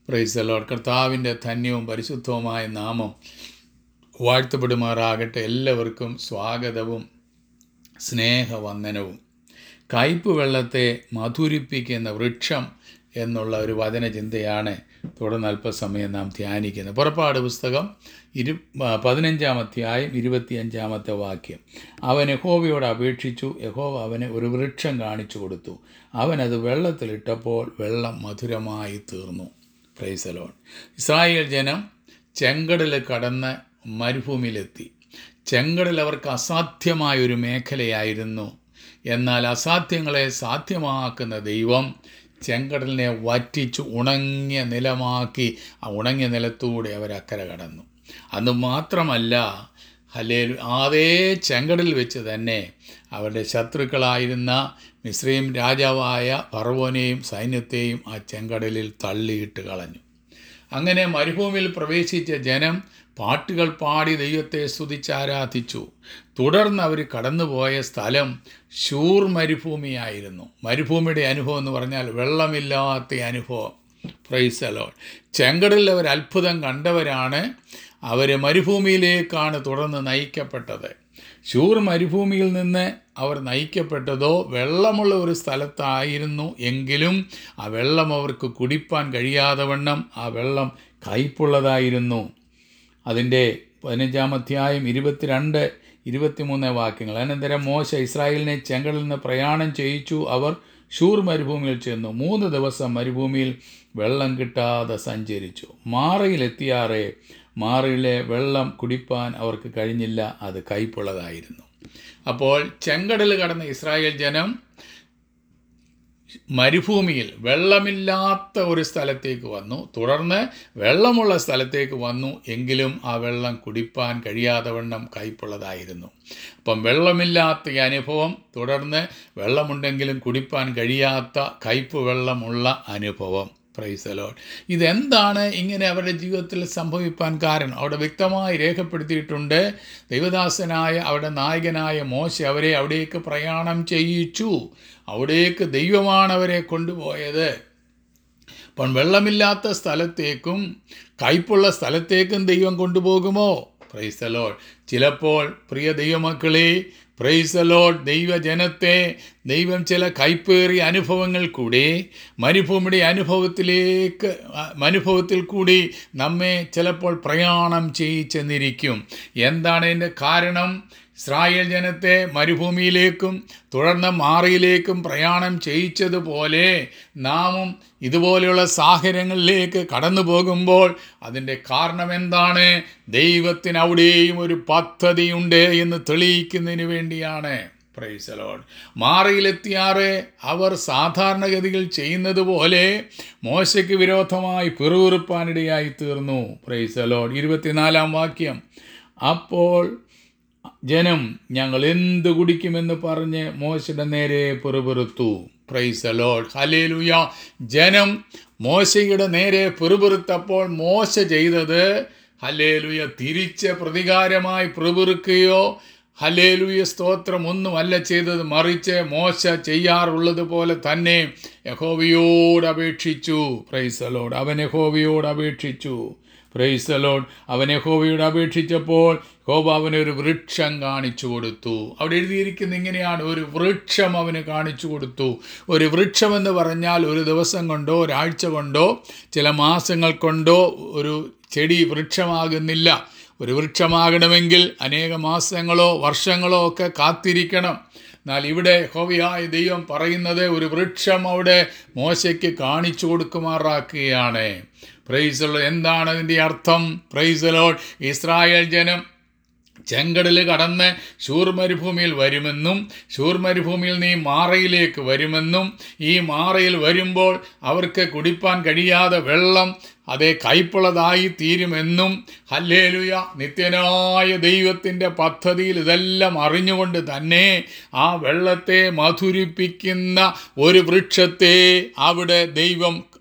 പ്രൈസലോഡ് കർത്താവിൻ്റെ ധന്യവും പരിശുദ്ധവുമായ നാമം വാഴ്ത്തപ്പെടുമാറാകട്ടെ എല്ലാവർക്കും സ്വാഗതവും സ്നേഹവന്ദനവും കയ്പ് വെള്ളത്തെ മധുരിപ്പിക്കുന്ന വൃക്ഷം എന്നുള്ള ഒരു വചനചിന്തയാണ് തുടർന്ന് അല്പസമയം നാം ധ്യാനിക്കുന്നത് പുറപ്പാട് പുസ്തകം ഇരു പതിനഞ്ചാം അധ്യായം ഇരുപത്തിയഞ്ചാമത്തെ വാക്യം അവൻ യഹോവയോട് അപേക്ഷിച്ചു യഹോവ അവന് ഒരു വൃക്ഷം കാണിച്ചു കൊടുത്തു അവനത് വെള്ളത്തിലിട്ടപ്പോൾ വെള്ളം മധുരമായി തീർന്നു പ്രൈസലോൺ ഇസ്രായേൽ ജനം ചെങ്കടൽ കടന്ന് മരുഭൂമിയിലെത്തി ചെങ്കടൽ അവർക്ക് അസാധ്യമായ ഒരു മേഖലയായിരുന്നു എന്നാൽ അസാധ്യങ്ങളെ സാധ്യമാക്കുന്ന ദൈവം ചെങ്കടലിനെ വറ്റിച്ച് ഉണങ്ങിയ നിലമാക്കി ആ ഉണങ്ങിയ നിലത്തൂടെ അവർ അക്കരെ കടന്നു അത് മാത്രമല്ല ഹലേലു അതേ ചെങ്കടലിൽ വെച്ച് തന്നെ അവരുടെ ശത്രുക്കളായിരുന്ന മിശ്രീം രാജാവായ ഫറവോനെയും സൈന്യത്തെയും ആ ചെങ്കടലിൽ തള്ളിയിട്ട് കളഞ്ഞു അങ്ങനെ മരുഭൂമിയിൽ പ്രവേശിച്ച ജനം പാട്ടുകൾ പാടി ദൈവത്തെ സ്തുതിച്ചാരാധിച്ചു തുടർന്ന് അവർ കടന്നുപോയ സ്ഥലം ഷൂർ മരുഭൂമിയായിരുന്നു മരുഭൂമിയുടെ അനുഭവം എന്ന് പറഞ്ഞാൽ വെള്ളമില്ലാത്ത അനുഭവം പ്രൈസലോൺ ചെങ്കടലിൽ അവർ അത്ഭുതം കണ്ടവരാണ് അവർ മരുഭൂമിയിലേക്കാണ് തുടർന്ന് നയിക്കപ്പെട്ടത് ഷൂർ മരുഭൂമിയിൽ നിന്ന് അവർ നയിക്കപ്പെട്ടതോ വെള്ളമുള്ള ഒരു സ്ഥലത്തായിരുന്നു എങ്കിലും ആ വെള്ളം അവർക്ക് കുടിപ്പാൻ കഴിയാതെ വണ്ണം ആ വെള്ളം കയ്പുള്ളതായിരുന്നു അതിൻ്റെ പതിനഞ്ചാം അധ്യായം ഇരുപത്തിരണ്ട് ഇരുപത്തിമൂന്ന് വാക്യങ്ങൾ അനന്തരം മോശ ഇസ്രായേലിനെ ചെങ്കടലിൽ നിന്ന് പ്രയാണം ചെയ്യിച്ചു അവർ ഷൂർ മരുഭൂമിയിൽ ചെന്നു മൂന്ന് ദിവസം മരുഭൂമിയിൽ വെള്ളം കിട്ടാതെ സഞ്ചരിച്ചു മാറയിലെത്തിയാറേ മാറിയിലെ വെള്ളം കുടിപ്പാൻ അവർക്ക് കഴിഞ്ഞില്ല അത് കയ്പുള്ളതായിരുന്നു അപ്പോൾ ചെങ്കടൽ കടന്ന ഇസ്രായേൽ ജനം മരുഭൂമിയിൽ വെള്ളമില്ലാത്ത ഒരു സ്ഥലത്തേക്ക് വന്നു തുടർന്ന് വെള്ളമുള്ള സ്ഥലത്തേക്ക് വന്നു എങ്കിലും ആ വെള്ളം കുടിപ്പാൻ കഴിയാതെ വണ്ണം കയ്പുള്ളതായിരുന്നു അപ്പം വെള്ളമില്ലാത്ത ഈ അനുഭവം തുടർന്ന് വെള്ളമുണ്ടെങ്കിലും കുടിപ്പാൻ കഴിയാത്ത കയ്പ് വെള്ളമുള്ള അനുഭവം പ്രൈസലോൺ ഇതെന്താണ് ഇങ്ങനെ അവരുടെ ജീവിതത്തിൽ സംഭവിപ്പാൻ കാരണം അവിടെ വ്യക്തമായി രേഖപ്പെടുത്തിയിട്ടുണ്ട് ദൈവദാസനായ അവരുടെ നായകനായ മോശ അവരെ അവിടേക്ക് പ്രയാണം ചെയ്യിച്ചു അവിടേക്ക് ദൈവമാണ് അവരെ കൊണ്ടുപോയത് അപ്പം വെള്ളമില്ലാത്ത സ്ഥലത്തേക്കും കയ്പുള്ള സ്ഥലത്തേക്കും ദൈവം കൊണ്ടുപോകുമോ പ്രൈസലോൾ ചിലപ്പോൾ പ്രിയ ദൈവമക്കളെ പ്രൈസലോഡ് ദൈവജനത്തെ ദൈവം ചില കൈപ്പേറിയ അനുഭവങ്ങൾ കൂടി മരുഭൂമിയുടെ അനുഭവത്തിലേക്ക് അനുഭവത്തിൽ കൂടി നമ്മെ ചിലപ്പോൾ പ്രയാണം ചെയ്യിച്ചെന്നിരിക്കും എന്താണ് അതിൻ്റെ കാരണം ഇസ്രായേൽ ജനത്തെ മരുഭൂമിയിലേക്കും തുടർന്ന് മാറിയിലേക്കും പ്രയാണം ചെയ്യിച്ചതുപോലെ നാമും ഇതുപോലെയുള്ള സാഹചര്യങ്ങളിലേക്ക് കടന്നു പോകുമ്പോൾ അതിൻ്റെ കാരണം എന്താണ് ദൈവത്തിന് അവിടെയും ഒരു പദ്ധതിയുണ്ട് എന്ന് തെളിയിക്കുന്നതിന് വേണ്ടിയാണ് പ്രൈസലോഡ് മാറിയിലെത്തിയാറ് അവർ സാധാരണഗതികൾ ചെയ്യുന്നത് പോലെ മോശയ്ക്ക് വിരോധമായി പിറുവിറുപ്പാനിടയായി തീർന്നു പ്രൈസലോഡ് ഇരുപത്തിനാലാം വാക്യം അപ്പോൾ ജനം ഞങ്ങൾ എന്ത് കുടിക്കുമെന്ന് പറഞ്ഞ് മോശയുടെ നേരെ പെറുപെറുത്തു പ്രൈസ് ലോഡ് ഹലേലുയ ജനം മോശയുടെ നേരെ പെറുപെറുത്തപ്പോൾ മോശ ചെയ്തത് ഹലേലുയ തിരിച്ച് പ്രതികാരമായി പെറുപെറുക്കുകയോ ഹലേലുയ സ്തോത്രം ഒന്നുമല്ല ചെയ്തത് മറിച്ച് മോശ ചെയ്യാറുള്ളത് പോലെ തന്നെ യഹോവയോട് അപേക്ഷിച്ചു പ്രൈസലോട് അവൻ യഹോവയോട് അപേക്ഷിച്ചു പ്രൈസലോൺ അവൻ യഹോവയോട് അപേക്ഷിച്ചപ്പോൾ ഹോബ അവനൊരു വൃക്ഷം കാണിച്ചു കൊടുത്തു അവിടെ എഴുതിയിരിക്കുന്ന ഇങ്ങനെയാണ് ഒരു വൃക്ഷം അവന് കാണിച്ചു കൊടുത്തു ഒരു വൃക്ഷമെന്ന് പറഞ്ഞാൽ ഒരു ദിവസം കൊണ്ടോ ഒരാഴ്ച കൊണ്ടോ ചില മാസങ്ങൾ കൊണ്ടോ ഒരു ചെടി വൃക്ഷമാകുന്നില്ല ഒരു വൃക്ഷമാകണമെങ്കിൽ അനേക മാസങ്ങളോ വർഷങ്ങളോ ഒക്കെ കാത്തിരിക്കണം എന്നാൽ ഇവിടെ ഹോവിയായ ദൈവം പറയുന്നത് ഒരു വൃക്ഷം അവിടെ മോശയ്ക്ക് കാണിച്ചു കൊടുക്കുമാറാക്കുകയാണ് പ്രൈസലോ എന്താണ് അതിൻ്റെ അർത്ഥം പ്രൈസലോഡ് ഇസ്രായേൽ ജനം ചെങ്കടൽ കടന്ന് ശൂർ മരുഭൂമിയിൽ വരുമെന്നും ശൂർ മരുഭൂമിയിൽ നീ മാറയിലേക്ക് വരുമെന്നും ഈ മാറയിൽ വരുമ്പോൾ അവർക്ക് കുടിപ്പാൻ കഴിയാതെ വെള്ളം അതേ കൈപ്പുള്ളതായി തീരുമെന്നും ഹല്ലേലുയ നിത്യനായ ദൈവത്തിൻ്റെ പദ്ധതിയിൽ ഇതെല്ലാം അറിഞ്ഞുകൊണ്ട് തന്നെ ആ വെള്ളത്തെ മധുരിപ്പിക്കുന്ന ഒരു വൃക്ഷത്തെ അവിടെ ദൈവം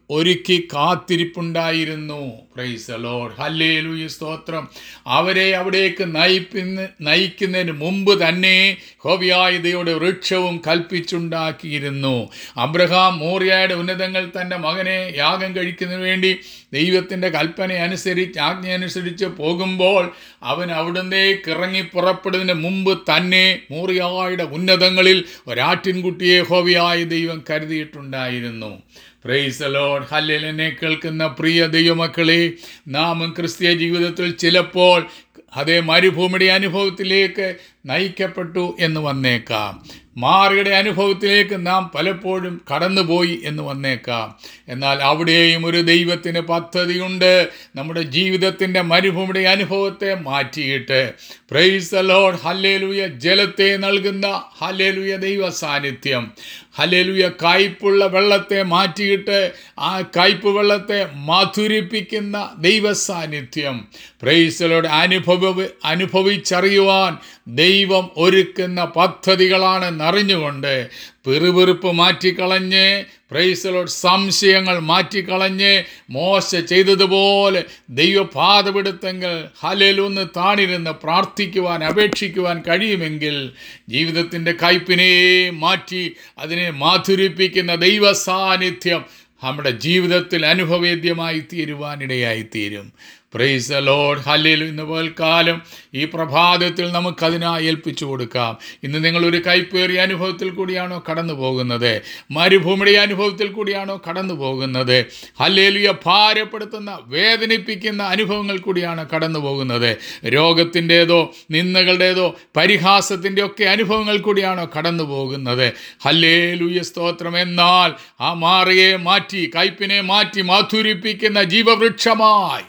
ഒരുക്കി കാത്തിരിപ്പുണ്ടായിരുന്നു പ്രൈസ് ലോഡ് ഹല്ലേലൂയ സ്തോത്രം അവരെ അവിടേക്ക് നയിപ്പിന്ന് നയിക്കുന്നതിന് മുമ്പ് തന്നെ ഹോവിയായ ദൈവയുടെ വൃക്ഷവും കൽപ്പിച്ചുണ്ടാക്കിയിരുന്നു അബ്രഹാം മോറിയയുടെ ഉന്നതങ്ങൾ തൻ്റെ മകനെ യാഗം കഴിക്കുന്നതിന് വേണ്ടി ദൈവത്തിൻ്റെ കൽപ്പന അനുസരിച്ച് ആജ്ഞ അനുസരിച്ച് പോകുമ്പോൾ അവൻ അവിടുന്നേക്ക് ഇറങ്ങി പുറപ്പെടുന്നതിന് മുമ്പ് തന്നെ മോറിയായുടെ ഉന്നതങ്ങളിൽ ഒരാട്ടിൻകുട്ടിയെ ഹോവിയായ ദൈവം കരുതിയിട്ടുണ്ടായിരുന്നു പ്രൈസ് ലോഡ് ഹല്ലേലിനെ കേൾക്കുന്ന പ്രിയ ദൈവമക്കളെ നാമും ക്രിസ്തീയ ജീവിതത്തിൽ ചിലപ്പോൾ അതേ മരുഭൂമിയുടെ അനുഭവത്തിലേക്ക് നയിക്കപ്പെട്ടു എന്ന് വന്നേക്കാം മാറിയുടെ അനുഭവത്തിലേക്ക് നാം പലപ്പോഴും കടന്നുപോയി എന്ന് വന്നേക്കാം എന്നാൽ അവിടെയും ഒരു ദൈവത്തിന് പദ്ധതിയുണ്ട് നമ്മുടെ ജീവിതത്തിൻ്റെ മരുഭൂമിയുടെ അനുഭവത്തെ മാറ്റിയിട്ട് പ്രൈസ് ലോഡ് ഹല്ലേലൂയ ജലത്തെ നൽകുന്ന ഹല്ലേലൂയ ദൈവ സാന്നിധ്യം ഹല്ലേലൂയ കയ്പുള്ള വെള്ളത്തെ മാറ്റിയിട്ട് ആ കയ്പ് വെള്ളത്തെ മധുരിപ്പിക്കുന്ന ദൈവ സാന്നിധ്യം പ്രൈസലോട് അനുഭവ അനുഭവിച്ചറിയുവാൻ ദൈവം ഒരുക്കുന്ന പദ്ധതികളാണ് അറിഞ്ഞുകൊണ്ട് പിറുപിറുപ്പ് മാറ്റിക്കളഞ്ഞ് പ്രൈസലോട് സംശയങ്ങൾ മാറ്റിക്കളഞ്ഞ് മോശ ചെയ്തതുപോലെ ദൈവപാതപിടുത്തെങ്കിൽ ഹലലൊന്ന് താണിരുന്ന് പ്രാർത്ഥിക്കുവാൻ അപേക്ഷിക്കുവാൻ കഴിയുമെങ്കിൽ ജീവിതത്തിൻ്റെ കയ്പിനെ മാറ്റി അതിനെ മാധുരിപ്പിക്കുന്ന ദൈവ സാന്നിധ്യം നമ്മുടെ ജീവിതത്തിൽ അനുഭവേദ്യമായി തീരുവാനിടയായി തീരും പ്രൈസ് ലോഡ് ഹല്ലേലു ഇന്ന് പോൽക്കാലം ഈ പ്രഭാതത്തിൽ നമുക്കതിനായി ഏൽപ്പിച്ചു കൊടുക്കാം ഇന്ന് നിങ്ങളൊരു കൈപ്പേറിയ അനുഭവത്തിൽ കൂടിയാണോ കടന്നു പോകുന്നത് മരുഭൂമിയുടെ അനുഭവത്തിൽ കൂടിയാണോ കടന്നു പോകുന്നത് ഹല്ലേലുയ ഭാരപ്പെടുത്തുന്ന വേദനിപ്പിക്കുന്ന അനുഭവങ്ങൾ കൂടിയാണ് കടന്നു പോകുന്നത് രോഗത്തിൻ്റേതോ നിന്ദകളുടേതോ പരിഹാസത്തിൻ്റെ ഒക്കെ അനുഭവങ്ങൾ കൂടിയാണോ കടന്നു പോകുന്നത് ഹല്ലേലുയ സ്തോത്രം എന്നാൽ ആ മാറിയെ മാറ്റി കയ്പിനെ മാറ്റി മാധുരിപ്പിക്കുന്ന ജീവവൃക്ഷമായി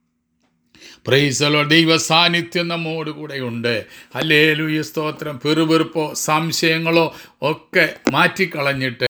പ്രൈസലോ ദൈവ സാന്നിധ്യം നമ്മോട് കൂടെയുണ്ട് ഹല്ലേലൂയ സ്തോത്രം പെറുപെറുപ്പോ സംശയങ്ങളോ ഒക്കെ മാറ്റിക്കളഞ്ഞിട്ട്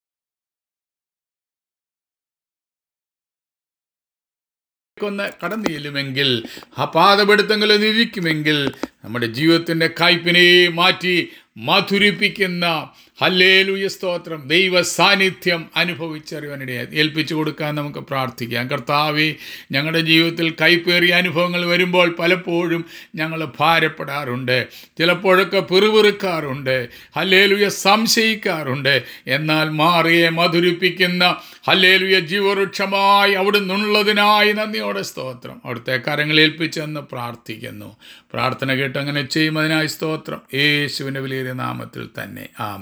ഒന്ന് കടന്നു ചെല്ലുമെങ്കിൽ ആ പാതപെടുത്തെങ്കിലും ഇരിക്കുമെങ്കിൽ നമ്മുടെ ജീവിതത്തിൻ്റെ കായ്പിനെ മാറ്റി മധുരിപ്പിക്കുന്ന ഹല്ലേലൂയ സ്തോത്രം ദൈവ സാന്നിധ്യം അനുഭവിച്ചറിയാനിടയായി ഏൽപ്പിച്ചു കൊടുക്കാൻ നമുക്ക് പ്രാർത്ഥിക്കാം കർത്താവെ ഞങ്ങളുടെ ജീവിതത്തിൽ കൈപ്പേറിയ അനുഭവങ്ങൾ വരുമ്പോൾ പലപ്പോഴും ഞങ്ങൾ ഭാരപ്പെടാറുണ്ട് ചിലപ്പോഴൊക്കെ പിറുപിറുക്കാറുണ്ട് ഹല്ലേലുയ സംശയിക്കാറുണ്ട് എന്നാൽ മാറിയെ മധുരിപ്പിക്കുന്ന ഹല്ലേലുയ ജീവവൃക്ഷമായി അവിടെ നിന്നുള്ളതിനായി നന്ദിയോടെ സ്തോത്രം അവിടുത്തെ കരങ്ങൾ ഏൽപ്പിച്ചെന്ന് പ്രാർത്ഥിക്കുന്നു പ്രാർത്ഥന കേട്ട് അങ്ങനെ ചെയ്യുന്നതിനായി സ്തോത്രം യേശുവിൻ്റെ വലിയ നാമത്തിൽ തന്നെ ആ